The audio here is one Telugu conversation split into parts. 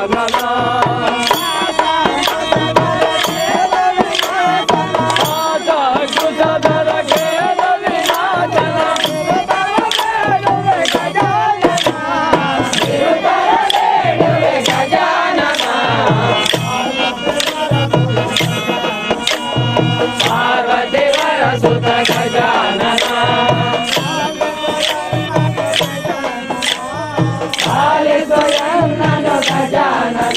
సుత గజానన కాళి స్వయం నను గజానన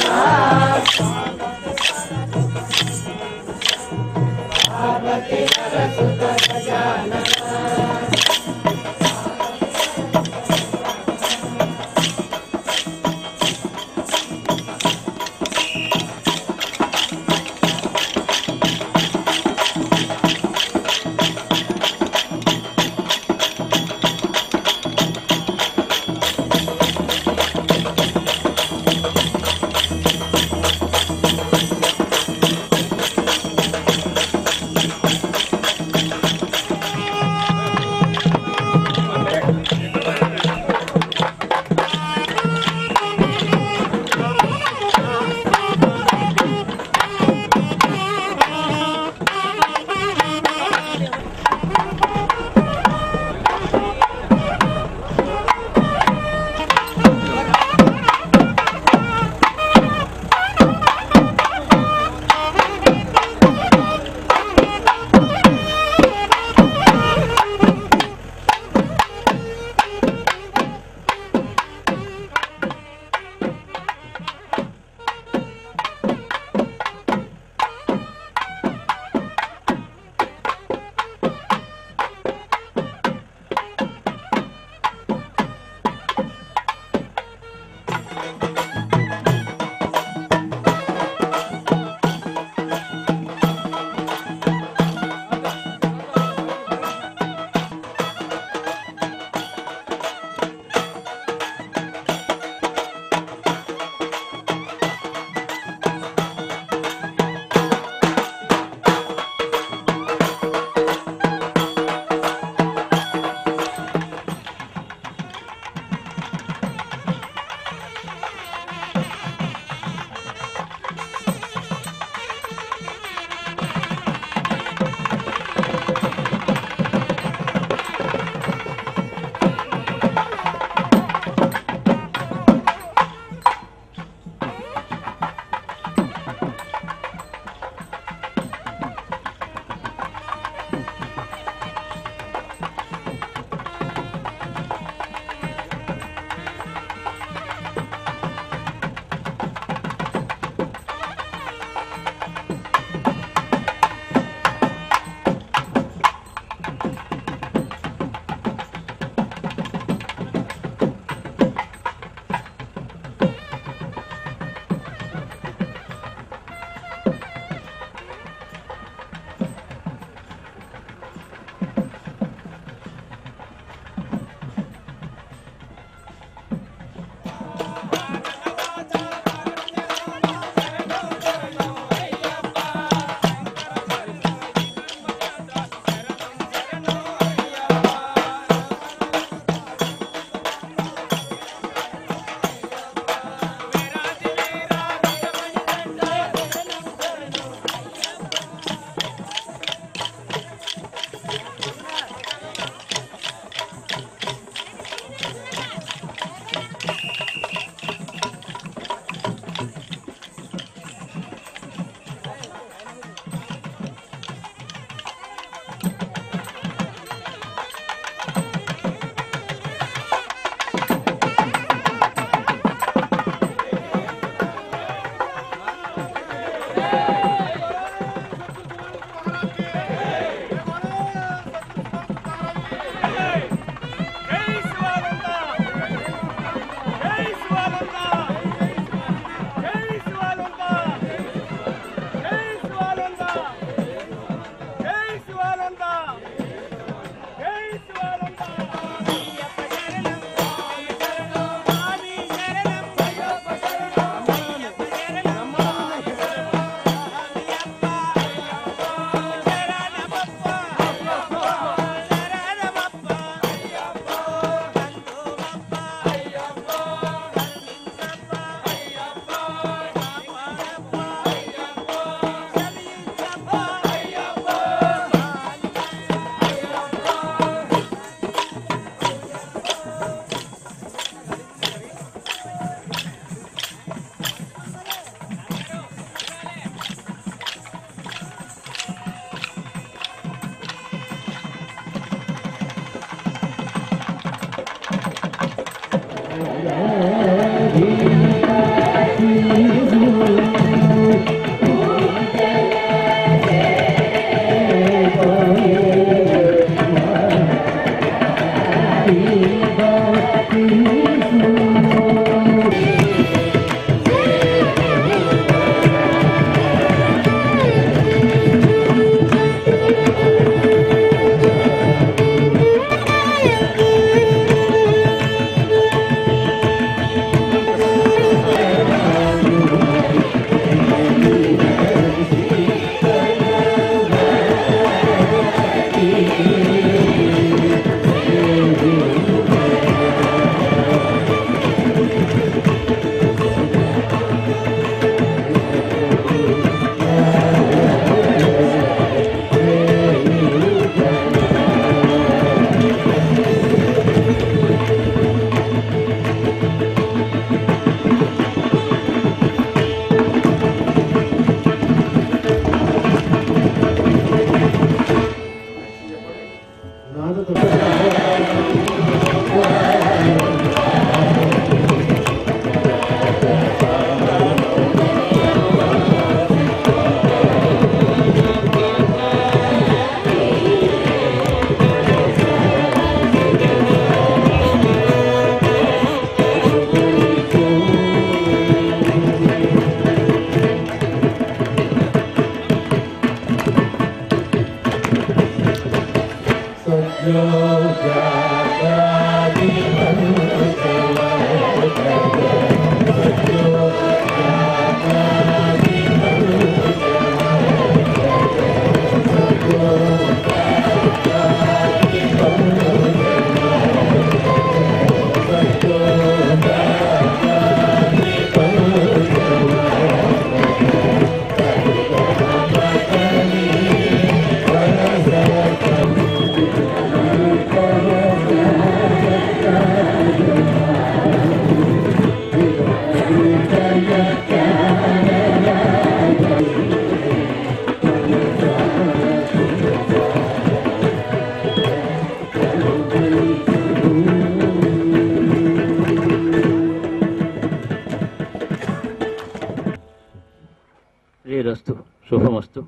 శ్రీరస్తు శుభమస్తు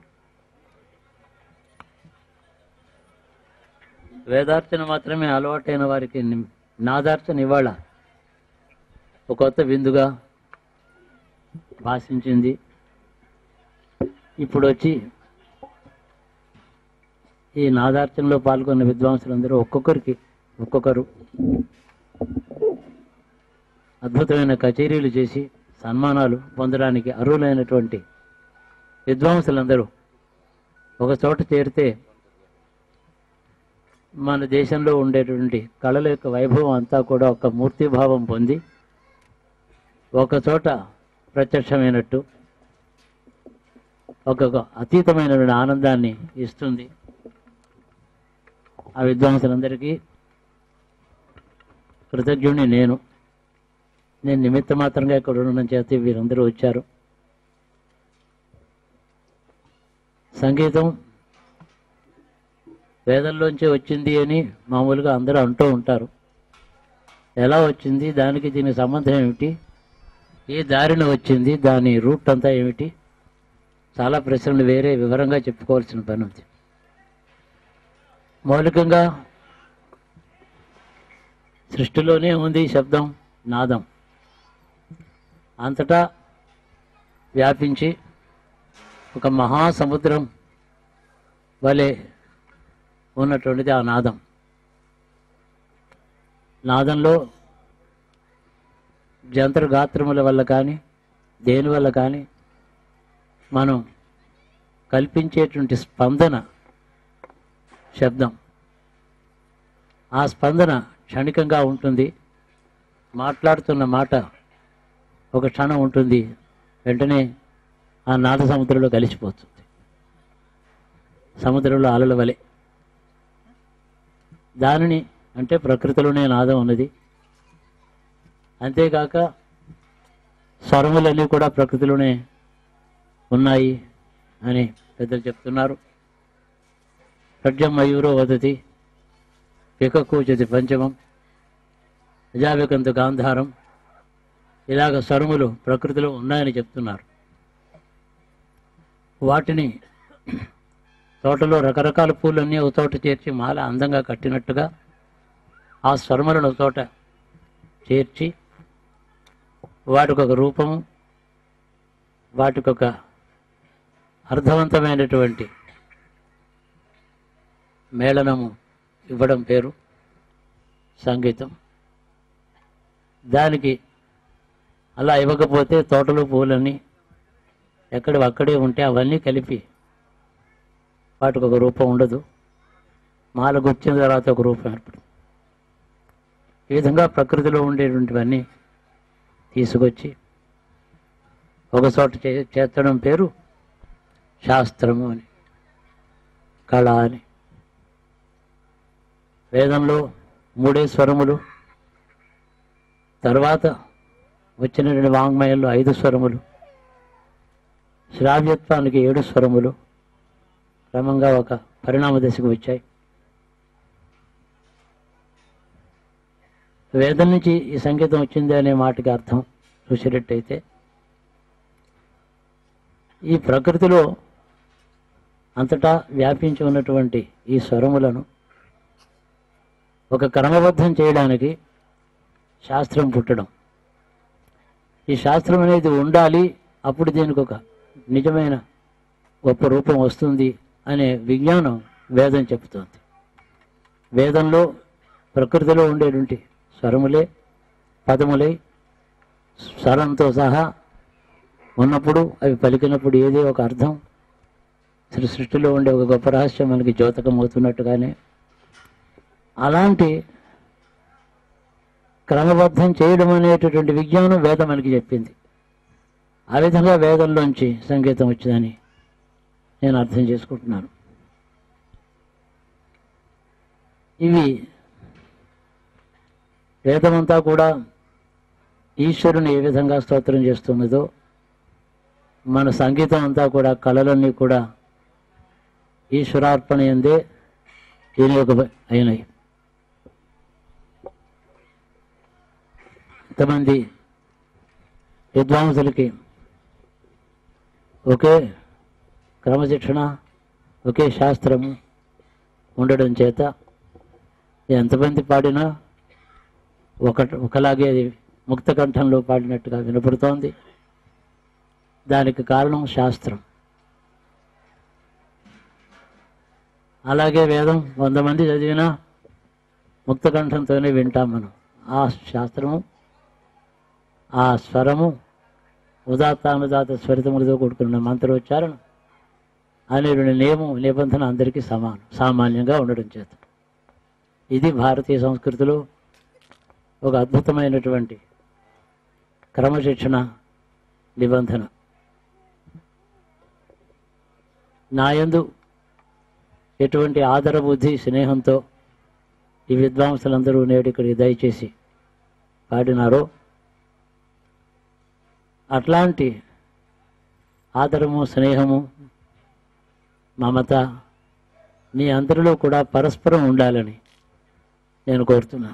వేదార్చన మాత్రమే అలవాటైన వారికి ని- నాదార్చన ఇవాళ ఒక కొత్త విందుగా భాషించింది ఇప్పుడు వచ్చి ఈ నాదార్చనలో పాల్గొన్న విద్వాంసులందరూ ఒక్కొక్కరికి ఒక్కొక్కరు అద్భుతమైన కచేరీలు చేసి సన్మానాలు పొందడానికి అర్హులైనటువంటి విద్వాంసులందరూ ఒక చోట చేరితే మన దేశంలో ఉండేటువంటి కళల యొక్క వైభవం అంతా కూడా ఒక మూర్తిభావం పొంది ఒక చోట ప్రత్యక్షమైనట్టు ఒక అతీతమైనటువంటి ఆనందాన్ని ఇస్తుంది ఆ విద్వాంసులందరికీ కృతజ్ఞుడిని నేను నేను నిమిత్త మాత్రంగా ఇక్కడ ఉండడం చేత వీరందరూ వచ్చారు సంగీతం వేదంలోంచి వచ్చింది అని మామూలుగా అందరూ అంటూ ఉంటారు ఎలా వచ్చింది దానికి దీనికి సంబంధం ఏమిటి ఏ దారిన వచ్చింది దాని రూట్ అంతా ఏమిటి చాలా ప్రశ్నలు వేరే వివరంగా చెప్పుకోవాల్సిన పని ఉంది మౌలికంగా సృష్టిలోనే ఉంది ఈ శబ్దం నాదం అంతటా వ్యాపించి ఒక మహాసముద్రం వలె ఉన్నటువంటిది ఆ నాదం నాదంలో జంత్ర గాత్రముల వల్ల కానీ దేని వల్ల కానీ మనం కల్పించేటువంటి స్పందన శబ్దం ఆ స్పందన క్షణికంగా ఉంటుంది మాట్లాడుతున్న మాట ఒక క్షణం ఉంటుంది వెంటనే ఆ నాద సముద్రంలో కలిసిపోతుంది సముద్రంలో అలల వలె దానిని అంటే ప్రకృతిలోనే నాదం ఉన్నది అంతేకాక స్వరములన్నీ కూడా ప్రకృతిలోనే ఉన్నాయి అని పెద్దలు చెప్తున్నారు ఖడ్జం మయూరో వదతి పికకూచతి పంచమం అజావికంతు గాంధారం ఇలాగ స్వరములు ప్రకృతిలో ఉన్నాయని చెప్తున్నారు వాటిని తోటలో రకరకాల పూలన్నీ ఒక తోట చేర్చి మాల అందంగా కట్టినట్టుగా ఆ స్వరములను ఒక తోట చేర్చి వాటికి ఒక రూపము వాటికి ఒక అర్థవంతమైనటువంటి మేళనము ఇవ్వడం పేరు సంగీతం దానికి అలా ఇవ్వకపోతే తోటలు పూలన్నీ ఎక్కడ అక్కడే ఉంటే అవన్నీ కలిపి వాటికి ఒక రూపం ఉండదు మాల గుచ్చిన తర్వాత ఒక రూపం ఏర్పడుతుంది ఈ విధంగా ప్రకృతిలో ఉండేటువంటివన్నీ తీసుకొచ్చి ఒక చోట చే చేర్చడం పేరు శాస్త్రము అని కళ అని వేదంలో మూడే స్వరములు తర్వాత వచ్చినటువంటి వాంగ్మయంలో ఐదు స్వరములు శ్రావ్యత్వానికి ఏడు స్వరములు క్రమంగా ఒక పరిణామ దశకు వచ్చాయి వేదం నుంచి ఈ సంగీతం వచ్చింది అనే మాటకి అర్థం చూసేటట్టయితే ఈ ప్రకృతిలో అంతటా వ్యాపించి ఉన్నటువంటి ఈ స్వరములను ఒక క్రమబద్ధం చేయడానికి శాస్త్రం పుట్టడం ఈ శాస్త్రం అనేది ఉండాలి అప్పుడు దీనికి ఒక నిజమైన గొప్ప రూపం వస్తుంది అనే విజ్ఞానం వేదం చెప్తోంది వేదంలో ప్రకృతిలో ఉండేటువంటి స్వరములే పదములై స్వరంతో సహా ఉన్నప్పుడు అవి పలికినప్పుడు ఏదో ఒక అర్థం సృ- సృష్టిలో ఉండే ఒక గొప్ప రహస్యం మనకి ద్యోతకం అవుతున్నట్టుగానే అలాంటి క్రమబద్ధం చేయడం అనేటటువంటి విజ్ఞానం వేదం మనకి చెప్పింది ఆ విధంగా వేదంలోంచి సంగీతం వచ్చిందని నేను అర్థం చేసుకుంటున్నాను ఇవి వేదమంతా కూడా ఈశ్వరుని ఏ విధంగా స్తోత్రం చేస్తున్నదో మన సంగీతం అంతా కూడా కళలన్నీ కూడా ఈశ్వరార్పణ ఎందే వినియోగ అయినాయి ఇంతమంది విద్వాంసులకి ఒకే క్రమశిక్షణ ఒకే శాస్త్రము ఉండడం చేత ఎంతమంది పాడినా ఒక ఒకలాగే అది ముక్త కంఠంలో పాడినట్టుగా వినపడుతోంది దానికి కారణం శాస్త్రం అలాగే వేదం వంద మంది చదివినా ముక్త కంఠంతోనే వింటాం మనం ఆ శాస్త్రము ఆ స్వరము ఉదాత్త అనుదాత స్వరితములతో కూడుకున్న మంత్రోచ్చారణ అనేటువంటి నియమం నిబంధన అందరికీ సమానం సామాన్యంగా ఉండడం చేత ఇది భారతీయ సంస్కృతిలో ఒక అద్భుతమైనటువంటి క్రమశిక్షణ నిబంధన నాయందు ఎటువంటి ఆదర బుద్ధి స్నేహంతో ఈ విద్వాంసులందరూ నేడు ఇక్కడికి దయచేసి పాడినారో అట్లాంటి ఆదరము స్నేహము మమత మీ అందరిలో కూడా పరస్పరం ఉండాలని నేను కోరుతున్నాను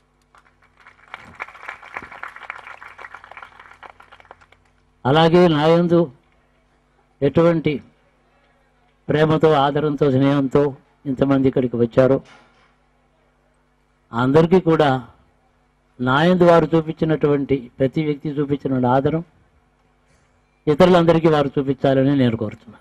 అలాగే నాయందు ఎటువంటి ప్రేమతో ఆదరంతో స్నేహంతో ఇంతమంది ఇక్కడికి వచ్చారో అందరికీ కూడా నాయందు వారు చూపించినటువంటి ప్రతి వ్యక్తి చూపించిన ఆదరం ఇతరులందరికీ వారు చూపించాలని నేను కోరుతున్నాను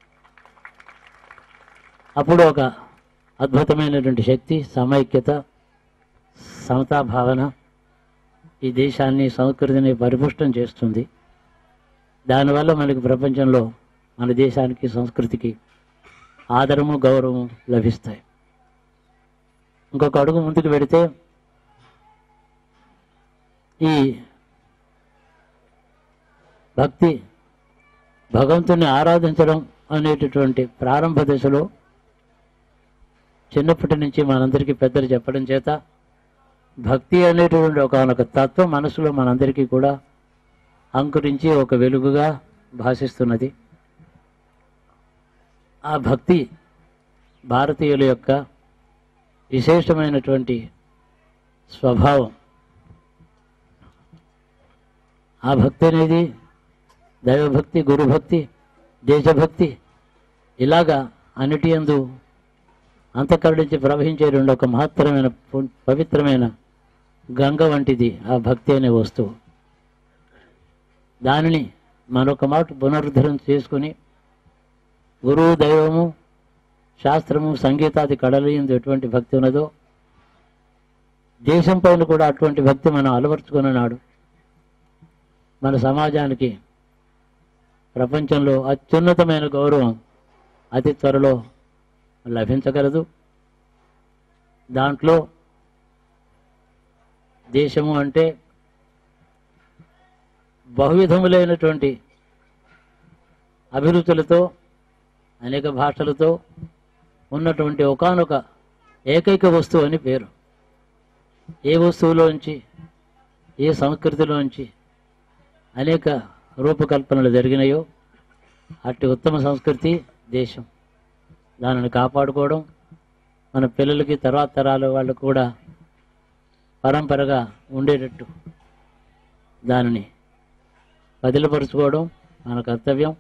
అప్పుడు ఒక అద్భుతమైనటువంటి శక్తి సమైక్యత సమతా భావన ఈ దేశాన్ని సంస్కృతిని పరిపుష్టం చేస్తుంది దానివల్ల మనకి ప్రపంచంలో మన దేశానికి సంస్కృతికి ఆదరము గౌరవము లభిస్తాయి ఇంకొక అడుగు ముందుకు పెడితే ఈ భక్తి భగవంతుని ఆరాధించడం అనేటటువంటి ప్రారంభ దశలో చిన్నప్పటి నుంచి మనందరికీ పెద్దలు చెప్పడం చేత భక్తి అనేటువంటి ఒక తత్వం మనసులో మనందరికీ కూడా అంకురించి ఒక వెలుగుగా భాషిస్తున్నది ఆ భక్తి భారతీయుల యొక్క విశేషమైనటువంటి స్వభావం ఆ భక్తి అనేది దైవభక్తి గురుభక్తి దేశభక్తి ఇలాగా అన్నిటి యందు అంతఃకరణించి ప్రవహించే రెండు ఒక మహత్తరమైన పు- పవిత్రమైన గంగ వంటిది ఆ భక్తి అనే వస్తువు దానిని మరొక మాట పునరుద్ధరణ చేసుకుని గురువు దైవము శాస్త్రము సంగీతాది కళలు ఎందు ఎటువంటి భక్తి ఉన్నదో దేశం పైన కూడా అటువంటి భక్తి మనం అలవర్చుకున్నాడు మన సమాజానికి ప్రపంచంలో అత్యున్నతమైన గౌరవం అతి త్వరలో లభించగలదు దాంట్లో దేశము అంటే బహువిధములైనటువంటి అభిరుచులతో అనేక భాషలతో ఉన్నటువంటి ఒకానొక ఏకైక వస్తువు అని పేరు ఏ వస్తువులోంచి ఏ సంస్కృతిలోంచి అనేక రూపకల్పనలు జరిగినాయో అట్టి ఉత్తమ సంస్కృతి దేశం దానిని కాపాడుకోవడం మన పిల్లలకి తర్వాత తరాల వాళ్ళకు కూడా పరంపరగా ఉండేటట్టు దానిని బదిలపరుచుకోవడం మన కర్తవ్యం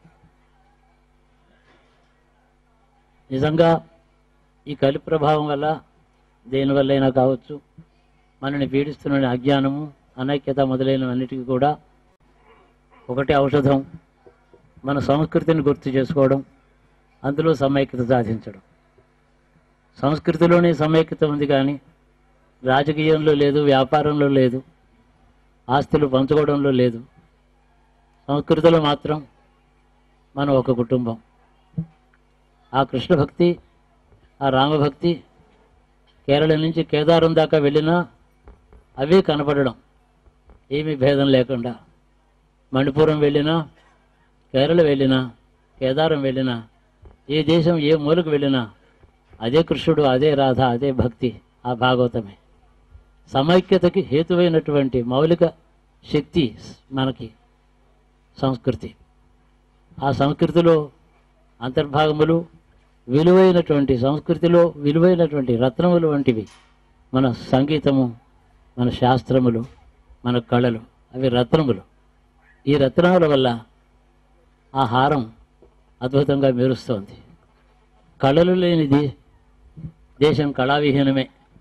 నిజంగా ఈ కలి ప్రభావం వల్ల దేనివల్లైనా కావచ్చు మనని పీడిస్తున్న అజ్ఞానము అనైక్యత మొదలైనవన్నిటికీ కూడా ఒకటి ఔషధం మన సంస్కృతిని గుర్తు చేసుకోవడం అందులో సమైక్యత సాధించడం సంస్కృతిలోనే సమైక్యత ఉంది కానీ రాజకీయంలో లేదు వ్యాపారంలో లేదు ఆస్తులు పంచుకోవడంలో లేదు సంస్కృతిలో మాత్రం మనం ఒక కుటుంబం ఆ కృష్ణ భక్తి ఆ రామభక్తి కేరళ నుంచి కేదారం దాకా వెళ్ళినా అవే కనపడడం ఏమీ భేదం లేకుండా మణిపురం వెళ్ళినా కేరళ వెళ్ళినా కేదారం వెళ్ళినా ఏ దేశం ఏ మూలకు వెళ్ళినా అదే కృష్ణుడు అదే రాధ అదే భక్తి ఆ భాగవతమే సమైక్యతకి హేతువైనటువంటి మౌలిక శక్తి మనకి సంస్కృతి ఆ సంస్కృతిలో అంతర్భాగములు విలువైనటువంటి సంస్కృతిలో విలువైనటువంటి రత్నములు వంటివి మన సంగీతము మన శాస్త్రములు మన కళలు అవి రత్నములు ఈ రత్నముల వల్ల ఆ హారం అద్భుతంగా మెరుస్తోంది కళలు లేనిది దేశం కళావిహీనమే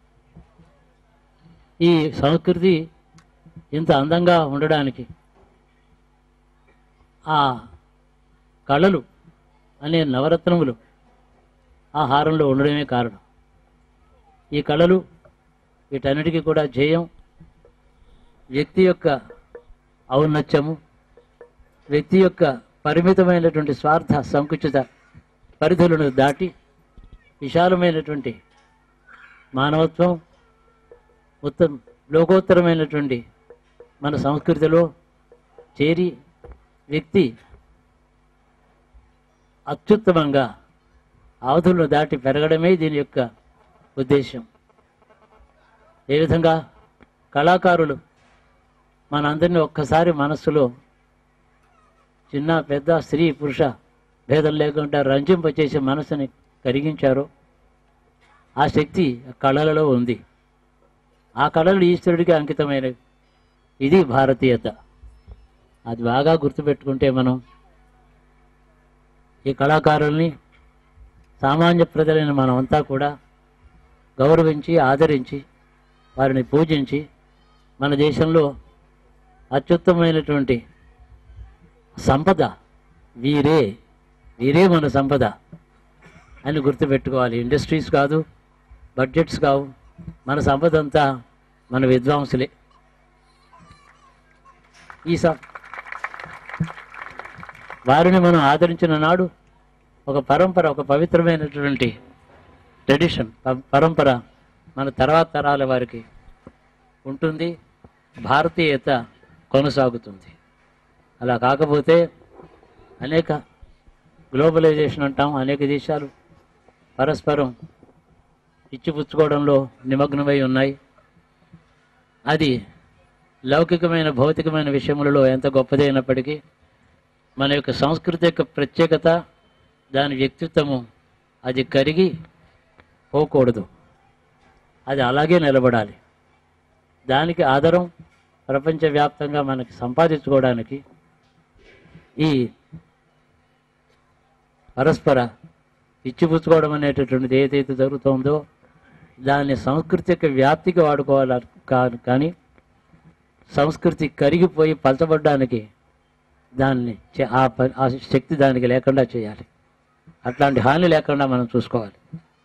ఈ సంస్కృతి ఇంత అందంగా ఉండడానికి ఆ కళలు అనే నవరత్నములు ఆ హారంలో ఉండడమే కారణం ఈ కళలు వీటన్నిటికీ కూడా జయం వ్యక్తి యొక్క ఔన్నత్యము వ్యక్తి యొక్క పరిమితమైనటువంటి స్వార్థ సంకుచిత పరిధులను దాటి విశాలమైనటువంటి మానవత్వం ఉత్తమ లోకోత్తరమైనటువంటి మన సంస్కృతిలో చేరి వ్యక్తి అత్యుత్తమంగా అవధులను దాటి పెరగడమే దీని యొక్క ఉద్దేశం ఏ విధంగా కళాకారులు మనందరినీ ఒక్కసారి మనస్సులో చిన్న పెద్ద స్త్రీ పురుష భేదం లేకుండా రంజింపచేసి మనసుని కరిగించారో ఆ శక్తి కళలలో ఉంది ఆ కళలు ఈశ్వరుడికి అంకితమైనవి ఇది భారతీయత అది బాగా గుర్తుపెట్టుకుంటే మనం ఈ కళాకారుల్ని సామాన్య ప్రజలైన మనమంతా కూడా గౌరవించి ఆదరించి వారిని పూజించి మన దేశంలో అత్యుత్తమైనటువంటి సంపద వీరే వీరే మన సంపద అని గుర్తుపెట్టుకోవాలి ఇండస్ట్రీస్ కాదు బడ్జెట్స్ కావు మన సంపద అంతా మన విద్వాంసులే ఈ స వారిని మనం ఆదరించిన నాడు ఒక పరంపర ఒక పవిత్రమైనటువంటి ట్రెడిషన్ ప- పరంపర మన తర్వాత తరాల వారికి ఉంటుంది భారతీయత కొనసాగుతుంది అలా కాకపోతే అనేక గ్లోబలైజేషన్ అంటాం అనేక దేశాలు పరస్పరం ఇచ్చిపుచ్చుకోవడంలో నిమగ్నమై ఉన్నాయి అది లౌకికమైన భౌతికమైన విషయములలో ఎంత గొప్పదైనప్పటికీ మన యొక్క సంస్కృతి యొక్క ప్రత్యేకత దాని వ్యక్తిత్వము అది కరిగి పోకూడదు అది అలాగే నిలబడాలి దానికి ఆధారం ప్రపంచవ్యాప్తంగా మనకి సంపాదించుకోవడానికి ఈ పరస్పర ఇచ్చిపుచ్చుకోవడం అనేటటువంటిది ఏదైతే జరుగుతుందో దాన్ని సంస్కృతిక వ్యాప్తికి వాడుకోవాలి కాదు కానీ సంస్కృతి కరిగిపోయి పలచబడ్డానికి దాన్ని చే- ఆ ప- ఆ శక్తి దానికి లేకుండా చేయాలి అట్లాంటి హాని లేకుండా మనం చూసుకోవాలి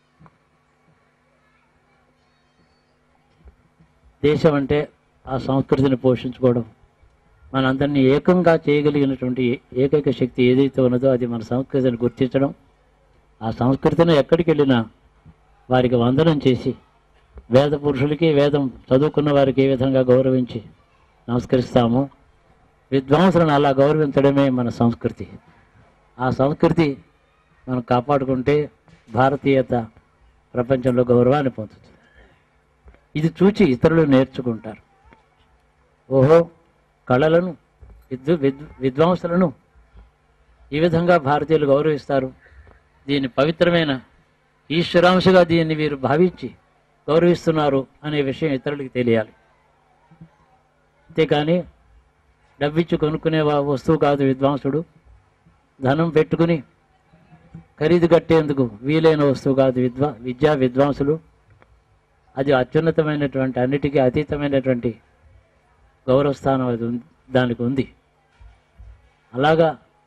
దేశం అంటే ఆ సంస్కృతిని పోషించుకోవడం మనందరినీ ఏకంగా చేయగలిగినటువంటి ఏ- ఏకైక శక్తి ఏదైతే ఉన్నదో అది మన సంస్కృతిని గుర్తించడం ఆ సంస్కృతిని ఎక్కడికి వెళ్ళినా వారికి వందనం చేసి వేద పురుషులకి వేదం చదువుకున్న వారికి ఏ విధంగా గౌరవించి నమస్కరిస్తామో విద్వాంసులను అలా గౌరవించడమే మన సంస్కృతి ఆ సంస్కృతి మనం కాపాడుకుంటే భారతీయత ప్రపంచంలో గౌరవాన్ని పొందుతుంది ఇది చూచి ఇతరులు నేర్చుకుంటారు ఓహో కళలను విద్వ విద్ విద్వాంసులను ఈ విధంగా భారతీయులు గౌరవిస్తారు దీన్ని పవిత్రమైన ఈశ్వరాంశగా దీన్ని వీరు భావించి గౌరవిస్తున్నారు అనే విషయం ఇతరులకు తెలియాలి అంతేకాని డబ్బిచ్చి కొనుక్కునే వా- వస్తువు కాదు విద్వాంసుడు ధనం పెట్టుకుని ఖరీదు కట్టేందుకు వీలైన వస్తువు కాదు విద్వా విద్యా విద్వాంసులు అది అత్యున్నతమైనటువంటి అన్నిటికీ అతీతమైనటువంటి గౌరవ స్థానం అది ఉంది దానికి ఉంది అలాగా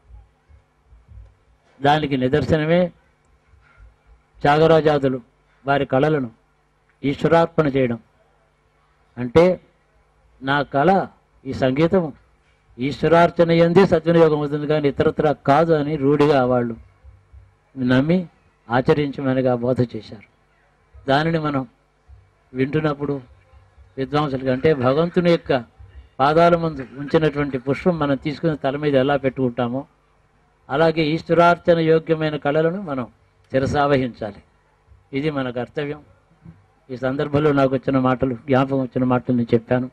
దానికి నిదర్శనమే త్యాగరాజాదులు వారి కళలను ఈశ్వరార్పణ చేయడం అంటే నా కళ ఈ సంగీతం ఈశ్వరార్చన ఎందే సద్వినియోగం అవుతుంది కానీ ఇతరత్ర కాదు అని రూఢిగా వాళ్ళు నమ్మి ఆచరించమనిగా బోధ చేశారు దానిని మనం వింటున్నప్పుడు విద్వాంసులకి అంటే భగవంతుని యొక్క పాదాల ముందు ఉంచినటువంటి పుష్పం మనం తీసుకుని తల మీద ఎలా పెట్టుకుంటామో అలాగే ఈశ్వరార్చన యోగ్యమైన కళలను మనం శిరసావహించాలి ఇది మన కర్తవ్యం ఈ సందర్భంలో నాకు వచ్చిన మాటలు జ్ఞాపకం వచ్చిన మాటలు నేను చెప్పాను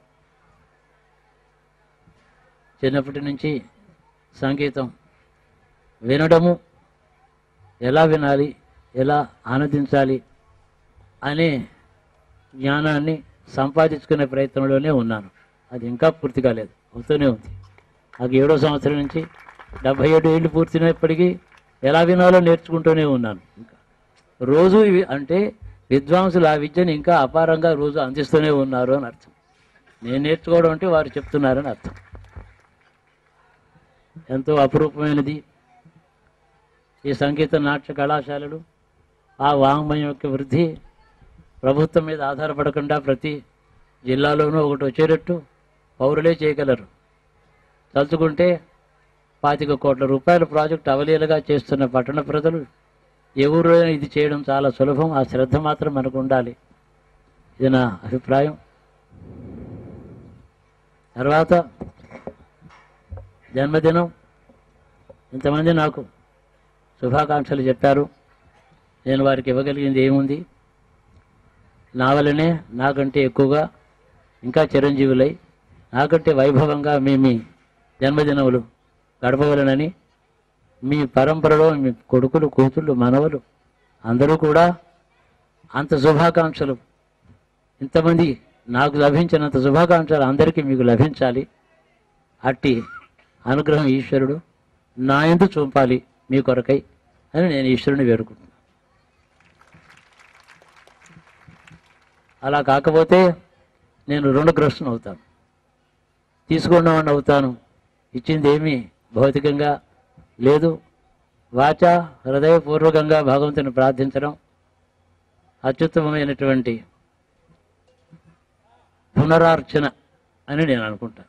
చిన్నప్పటి నుంచి సంగీతం వినడము ఎలా వినాలి ఎలా ఆనందించాలి అనే జ్ఞానాన్ని సంపాదించుకునే ప్రయత్నంలోనే ఉన్నాను అది ఇంకా పూర్తి కాలేదు అవుతూనే ఉంది నాకు ఏడో సంవత్సరం నుంచి డెబ్భై ఏడు ఏళ్ళు పూర్తినప్పటికీ ఎలా వినాలో నేర్చుకుంటూనే ఉన్నాను ఇంకా రోజు ఇవి అంటే విద్వాంసులు ఆ విద్యను ఇంకా అపారంగా రోజు అందిస్తూనే ఉన్నారు అని అర్థం నేను నేర్చుకోవడం అంటే వారు చెప్తున్నారని అర్థం ఎంతో అపురూపమైనది ఈ సంగీత నాట్య కళాశాలలు ఆ వాంగ్మయం యొక్క వృద్ధి ప్రభుత్వం మీద ఆధారపడకుండా ప్రతి జిల్లాలోనూ ఒకటి వచ్చేటట్టు పౌరులే చేయగలరు తలుచుకుంటే పాతిక కోట్ల రూపాయల ప్రాజెక్టు అవలీలగా చేస్తున్న పట్టణ ప్రజలు ఏ ఊరిలో ఇది చేయడం చాలా సులభం ఆ శ్రద్ధ మాత్రం మనకు ఉండాలి ఇది నా అభిప్రాయం తర్వాత జన్మదినం ఇంతమంది నాకు శుభాకాంక్షలు చెప్పారు నేను వారికి ఇవ్వగలిగింది ఏముంది నా వల్లనే నాకంటే ఎక్కువగా ఇంకా చిరంజీవులై నాకంటే వైభవంగా మీ మీ జన్మదినములు గడపవలనని మీ పరంపరలో మీ కొడుకులు కూతుళ్ళు మనవలు అందరూ కూడా అంత శుభాకాంక్షలు ఇంతమంది నాకు లభించినంత శుభాకాంక్షలు అందరికీ మీకు లభించాలి అట్టి అనుగ్రహం ఈశ్వరుడు నా ఎందు చూపాలి మీ కొరకై అని నేను ఈశ్వరుని వేడుకుంటున్నాను అలా కాకపోతే నేను రుణగ్రస్తుని అవుతాను తీసుకున్నవాడిని అవుతాను ఇచ్చింది ఏమీ భౌతికంగా లేదు వాచ హృదయపూర్వకంగా భగవంతుని ప్రార్థించడం అత్యుత్తమమైనటువంటి పునరార్చన అని నేను అనుకుంటాను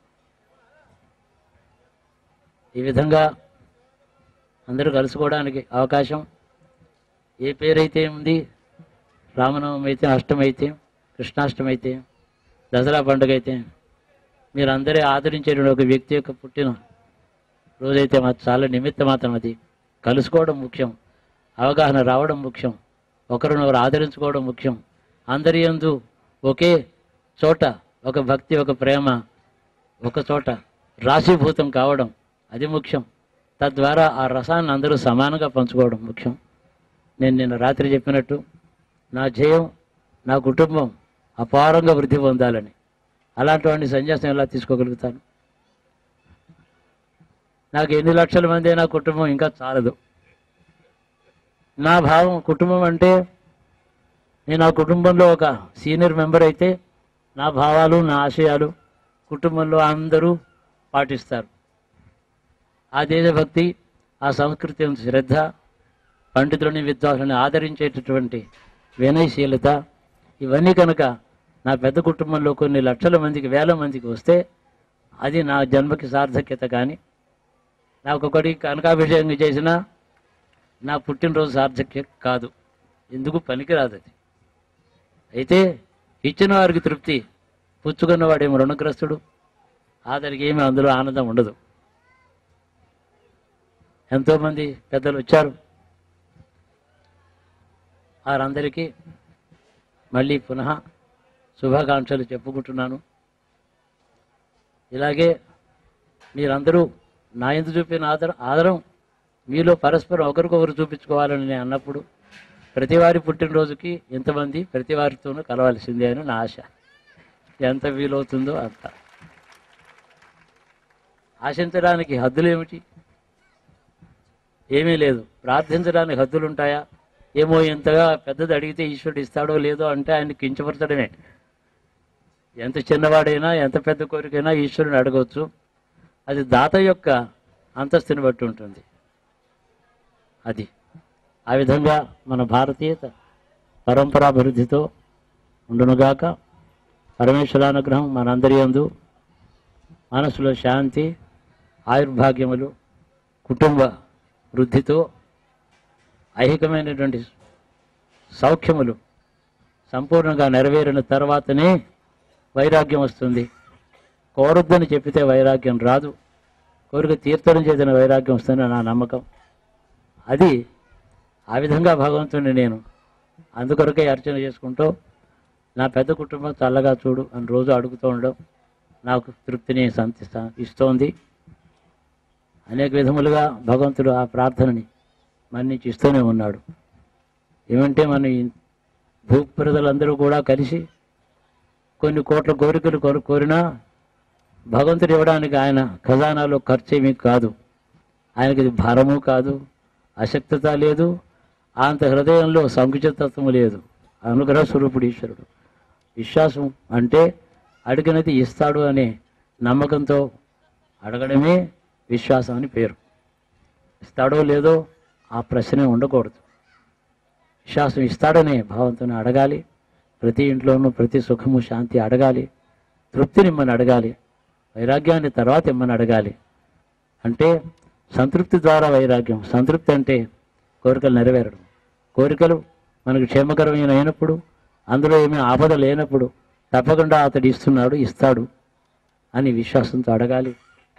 ఈ విధంగా అందరూ కలుసుకోవడానికి అవకాశం ఏ పేరైతే ఉంది రామనవమి అయితే అష్టమి అయితే కృష్ణాష్టమి అయితే దసరా పండుగ అయితే మీరందరే ఆదరించేటువంటి ఒక వ్యక్తి యొక్క పుట్టిన రోజైతే మాకు చాలా నిమిత్త మాత్రం అది కలుసుకోవడం ముఖ్యం అవగాహన రావడం ముఖ్యం ఒకరినొకరు ఆదరించుకోవడం ముఖ్యం అందరి యందు ఒకే చోట ఒక భక్తి ఒక ప్రేమ ఒక చోట రాశీభూతం కావడం అది ముఖ్యం తద్వారా ఆ రసాన్ని అందరూ సమానంగా పంచుకోవడం ముఖ్యం నేను నిన్న రాత్రి చెప్పినట్టు నా జయం నా కుటుంబం అపారంగా వృద్ధి పొందాలని అలాంటి వాడిని సన్యాసం ఎలా తీసుకోగలుగుతాను నాకు ఎన్ని లక్షల మంది అయినా కుటుంబం ఇంకా చాలదు నా భావం కుటుంబం అంటే నేను ఆ కుటుంబంలో ఒక సీనియర్ మెంబర్ అయితే నా భావాలు నా ఆశయాలు కుటుంబంలో అందరూ పాటిస్తారు ఆ దేశభక్తి ఆ సంస్కృతి శ్రద్ధ పండితులని విద్వాంసులని ఆదరించేటటువంటి వినయశీలత ఇవన్నీ కనుక నా పెద్ద కుటుంబంలో కొన్ని లక్షల మందికి వేల మందికి వస్తే అది నా జన్మకి సార్థక్యత కానీ నాకు ఒకటి కనకాభిషేకం చేసినా నా పుట్టినరోజు సార్థక్యం కాదు ఎందుకు పనికిరాదు అది అయితే ఇచ్చిన వారికి తృప్తి పుచ్చుకున్నవాడేమో రుణగ్రస్తుడు అతనికి ఏమీ అందులో ఆనందం ఉండదు ఎంతోమంది పెద్దలు వచ్చారు వారందరికీ మళ్ళీ పునః శుభాకాంక్షలు చెప్పుకుంటున్నాను ఇలాగే మీరందరూ నా ఎందు చూపిన ఆదరం ఆదరం మీలో పరస్పరం ఒకరికొకరు చూపించుకోవాలని నేను అన్నప్పుడు ప్రతి వారి పుట్టినరోజుకి ఇంతమంది ప్రతి వారితోనూ కలవాల్సిందే అని నా ఆశ ఎంత వీలవుతుందో అంత ఆశించడానికి హద్దులు ఏమిటి ఏమీ లేదు ప్రార్థించడానికి హద్దులు ఉంటాయా ఏమో ఎంతగా పెద్దది అడిగితే ఈశ్వరుడు ఇస్తాడో లేదో అంటే ఆయన కించపరచడమే ఎంత చిన్నవాడైనా ఎంత పెద్ద కోరికైనా ఈశ్వరుని అడగవచ్చు అది దాత యొక్క అంతస్తుని బట్టి ఉంటుంది అది ఆ విధంగా మన భారతీయత పరంపరాభివృద్ధితో ఉండునుగాక పరమేశ్వరానుగ్రహం మనందరి యందు మనసులో శాంతి ఆయుర్భాగ్యములు కుటుంబ వృద్ధితో ఐహికమైనటువంటి సౌఖ్యములు సంపూర్ణంగా నెరవేరిన తర్వాతనే వైరాగ్యం వస్తుంది కోరొద్దని చెప్పితే వైరాగ్యం రాదు కోరిక తీర్చడం చేసిన వైరాగ్యం వస్తుందని నా నమ్మకం అది ఆ విధంగా భగవంతుని నేను అందుకొరకే అర్చన చేసుకుంటూ నా పెద్ద కుటుంబం చల్లగా చూడు అని రోజు అడుగుతూ ఉండడం నాకు తృప్తిని సంతి ఇస్తోంది అనేక విధములుగా భగవంతుడు ఆ ప్రార్థనని మన్నించి ఇస్తూనే ఉన్నాడు ఏమంటే మన ఈ భూ ప్రజలందరూ కూడా కలిసి కొన్ని కోట్ల కోరికలు కోరు కోరినా భగవంతుడు ఇవ్వడానికి ఆయన ఖజానాలో ఖర్చు ఏమీ కాదు ఆయనకి ఇది భారము కాదు అశక్తత లేదు అంత హృదయంలో సంకుచితత్వం లేదు అనుగ్రహ స్వరూపుడు ఈశ్వరుడు విశ్వాసం అంటే అడిగినది ఇస్తాడు అనే నమ్మకంతో అడగడమే విశ్వాసం అని పేరు ఇస్తాడో లేదో ఆ ప్రశ్నే ఉండకూడదు విశ్వాసం ఇస్తాడనే భావంతోనే అడగాలి ప్రతి ఇంట్లోనూ ప్రతి సుఖము శాంతి అడగాలి తృప్తిని ఇమ్మని అడగాలి వైరాగ్యాన్ని తర్వాత ఇమ్మని అడగాలి అంటే సంతృప్తి ద్వారా వైరాగ్యం సంతృప్తి అంటే కోరికలు నెరవేరడం కోరికలు మనకు క్షేమకరమైన అయినప్పుడు అందులో ఏమీ ఆపద లేనప్పుడు తప్పకుండా అతడు ఇస్తున్నాడు ఇస్తాడు అని విశ్వాసంతో అడగాలి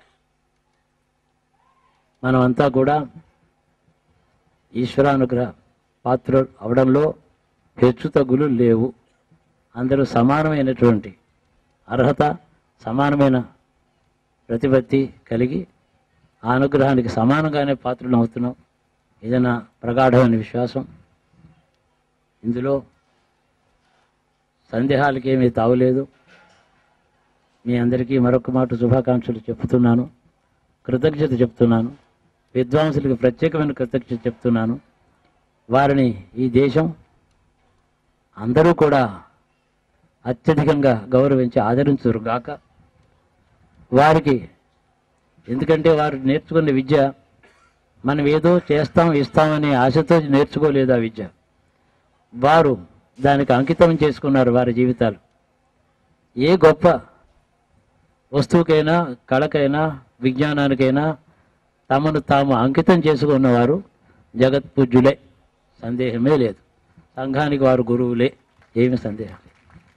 మనమంతా కూడా ఈశ్వరానుగ్రహ పాత్ర అవడంలో హెచ్చు తగ్గులు లేవు అందరూ సమానమైనటువంటి అర్హత సమానమైన ప్రతిపత్తి కలిగి ఆ అనుగ్రహానికి సమానంగానే పాత్రలు అవుతున్నాం ఇది నా ప్రగాఢమైన విశ్వాసం ఇందులో సందేహాలకి ఏమీ తావులేదు మీ అందరికీ మరొక మాట శుభాకాంక్షలు చెప్తున్నాను కృతజ్ఞత చెప్తున్నాను విద్వాంసులకు ప్రత్యేకమైన కృతజ్ఞత చెప్తున్నాను వారిని ఈ దేశం అందరూ కూడా అత్యధికంగా గౌరవించి ఆదరించురు గాక వారికి ఎందుకంటే వారు నేర్చుకున్న విద్య మనం ఏదో చేస్తాం ఇస్తామనే ఆశతో నేర్చుకోలేదు ఆ విద్య వారు దానికి అంకితం చేసుకున్నారు వారి జీవితాలు ఏ గొప్ప వస్తువుకైనా కళకైనా విజ్ఞానానికైనా తమను తాము అంకితం చేసుకున్నవారు జగత్పూజ్యులే సందేహమే లేదు సంఘానికి వారు గురువులే ఏమి సందేహం లేదు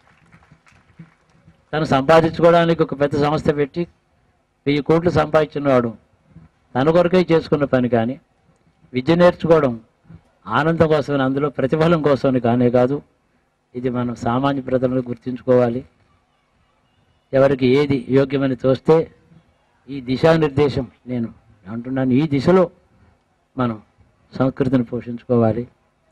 తను సంపాదించుకోవడానికి ఒక పెద్ద సంస్థ పెట్టి వెయ్యి కోట్లు సంపాదించినవాడు తన కొరకే చేసుకున్న పని కానీ విద్య నేర్చుకోవడం ఆనందం కోసమని అందులో ప్రతిఫలం కోసమని కానే కాదు ఇది మనం సామాన్య ప్రజలను గుర్తుంచుకోవాలి ఎవరికి ఏది యోగ్యమని తోస్తే ఈ దిశానిర్దేశం నేను అంటున్నాను ఈ దిశలో మనం సంస్కృతిని పోషించుకోవాలి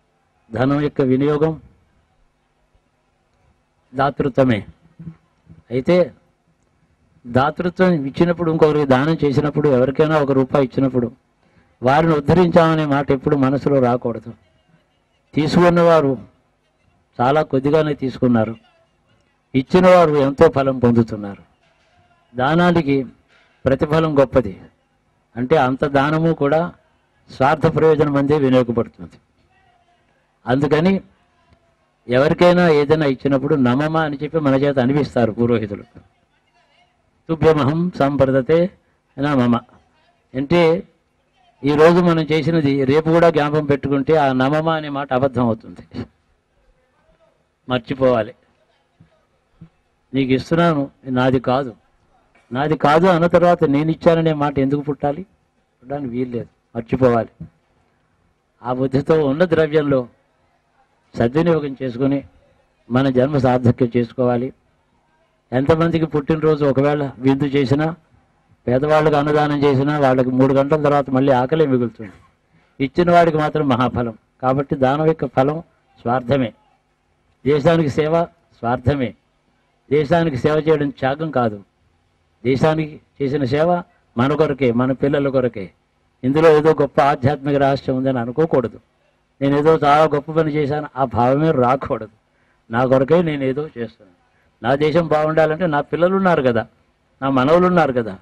ధనం యొక్క వినియోగం దాతృత్వమే అయితే దాతృత్వం ఇచ్చినప్పుడు ఇంకొకరికి దానం చేసినప్పుడు ఎవరికైనా ఒక రూపాయి ఇచ్చినప్పుడు వారిని ఉద్ధరించామనే మాట ఎప్పుడు మనసులో రాకూడదు తీసుకున్నవారు చాలా కొద్దిగానే తీసుకున్నారు ఇచ్చిన వారు ఎంతో ఫలం పొందుతున్నారు దానానికి ప్రతిఫలం గొప్పది అంటే అంత దానము కూడా స్వార్థ ప్రయోజనం అందే వినియోగపడుతుంది అందుకని ఎవరికైనా ఏదైనా ఇచ్చినప్పుడు నమమ అని చెప్పి మన చేత అనిపిస్తారు పురోహితులు తుభ్యమహం సంప్రదతే నమమ అంటే ఈరోజు మనం చేసినది రేపు కూడా జ్ఞాపకం పెట్టుకుంటే ఆ నమమ అనే మాట అబద్ధం అవుతుంది మర్చిపోవాలి నీకు ఇస్తున్నాను నాది కాదు నాది కాదు అన్న తర్వాత నేను ఇచ్చాననే మాట ఎందుకు పుట్టాలి పుట్టడానికి వీల్లేదు మర్చిపోవాలి ఆ బుద్ధితో ఉన్న ద్రవ్యంలో సద్వినియోగం చేసుకుని మన జన్మ సార్థక్యం చేసుకోవాలి ఎంతమందికి పుట్టినరోజు ఒకవేళ విందు చేసినా పేదవాళ్ళకి అన్నదానం చేసినా వాళ్ళకి మూడు గంటల తర్వాత మళ్ళీ ఆకలే మిగులుతుంది ఇచ్చిన వాడికి మాత్రం మహాఫలం కాబట్టి దానం యొక్క ఫలం స్వార్థమే దేశానికి సేవ స్వార్థమే దేశానికి సేవ చేయడం త్యాగం కాదు దేశానికి చేసిన సేవ మన కొరకే మన పిల్లల కొరకే ఇందులో ఏదో గొప్ప ఆధ్యాత్మిక రహస్యం ఉందని అనుకోకూడదు నేను ఏదో చాలా గొప్ప పని చేశాను ఆ భావమే రాకూడదు నా కొరకే నేను ఏదో చేస్తున్నాను నా దేశం బాగుండాలంటే నా పిల్లలు ఉన్నారు కదా నా మనవలు ఉన్నారు కదా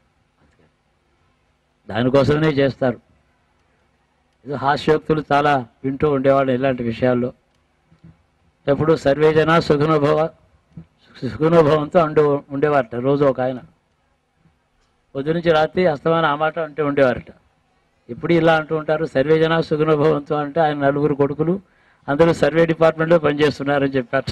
దానికోసమే చేస్తారు ఏదో హాస్యోక్తులు చాలా వింటూ ఉండేవాళ్ళు ఇలాంటి విషయాల్లో ఎప్పుడు సర్వేజన సుఖనుభవ సుఖనుభవంతో అంటూ ఉండేవారట రోజు ఒక ఆయన పొద్దు నుంచి రాత్రి అస్తమాన ఆ మాట అంటూ ఉండేవారట ఎప్పుడు ఇలా అంటూ ఉంటారు సర్వేజన సుఖనుభవంతో అంటే ఆయన నలుగురు కొడుకులు అందరూ సర్వే డిపార్ట్మెంట్లో పనిచేస్తున్నారని చెప్పారు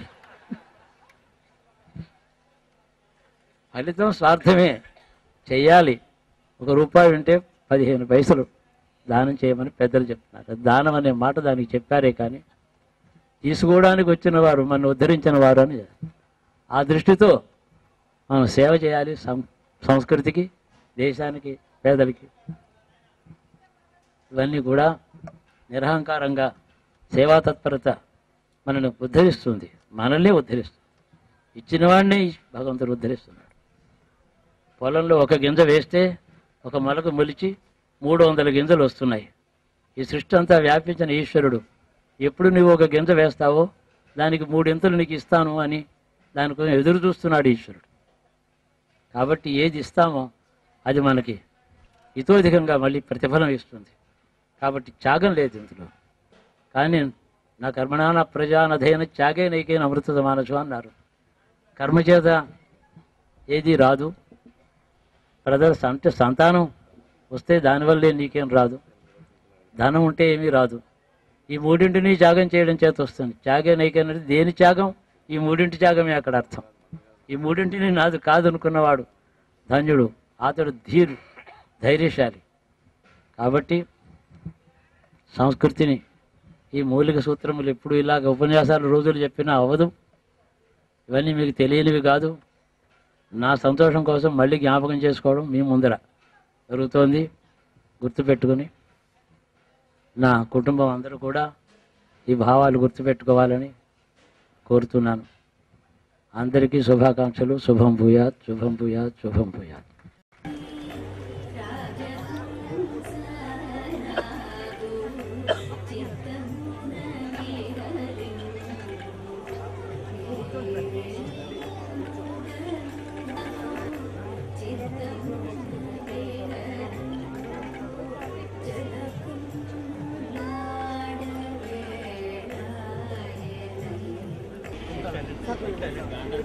ఫలితం స్వార్థమే చెయ్యాలి ఒక రూపాయి ఉంటే పదిహేను పైసలు దానం చేయమని పెద్దలు చెప్తున్నారు దానం అనే మాట దానికి చెప్పారే కానీ తీసుకోవడానికి వచ్చిన వారు మన ఉద్ధరించిన వారు అని ఆ దృష్టితో మనం సేవ చేయాలి సం- సంస్కృతికి దేశానికి పేదలకి ఇవన్నీ కూడా నిరహంకారంగా సేవా తత్పరత మనల్ని ఉద్ధరిస్తుంది మనల్ని ఉద్ధరిస్తుంది ఇచ్చిన వాడిని భగవంతుడు ఉద్ధరిస్తున్నాడు పొలంలో ఒక గింజ వేస్తే ఒక మొలకు మొలిచి మూడు వందల గింజలు వస్తున్నాయి ఈ సృష్టి అంతా వ్యాపించిన ఈశ్వరుడు ఎప్పుడు నువ్వు ఒక గింజ వేస్తావో దానికి మూడింతలు నీకు ఇస్తాను అని దానికోసం ఎదురు చూస్తున్నాడు ఈశ్వరుడు కాబట్టి ఏది ఇస్తామో అది మనకి ఇతోధికంగా మళ్ళీ ప్రతిఫలం ఇస్తుంది కాబట్టి త్యాగం లేదు ఇందులో కానీ నా కర్మణాన ప్రజానధైన త్యాగే నైకైన అమృత మానసు అన్నారు కర్మ చేత ఏది రాదు బ్రదర్స్ అంటే సంతానం వస్తే దానివల్లే నీకేం రాదు ధనం ఉంటే ఏమీ రాదు ఈ మూడింటిని త్యాగం చేయడం చేత వస్తుంది త్యాగే నైకైనది దేని త్యాగం ఈ మూడింటి త్యాగమే అక్కడ అర్థం ఈ మూడింటిని నాది కాదనుకున్నవాడు ధన్యుడు అతడు ధీరు ధైర్యశాలి కాబట్టి సంస్కృతిని ఈ మౌలిక సూత్రములు ఎప్పుడు ఇలాగ ఉపన్యాసాలు రోజులు చెప్పినా అవ్వదు ఇవన్నీ మీకు తెలియనివి కాదు నా సంతోషం కోసం మళ్ళీ జ్ఞాపకం చేసుకోవడం మీ ముందర జరుగుతోంది గుర్తుపెట్టుకుని నా కుటుంబం అందరూ కూడా ఈ భావాలు గుర్తుపెట్టుకోవాలని కోరుతున్నాను అందరికీ శుభాకాంక్షలు శుభం భూయాత్ శుభం భూయాత్ శుభం భూయాత్ Thank you.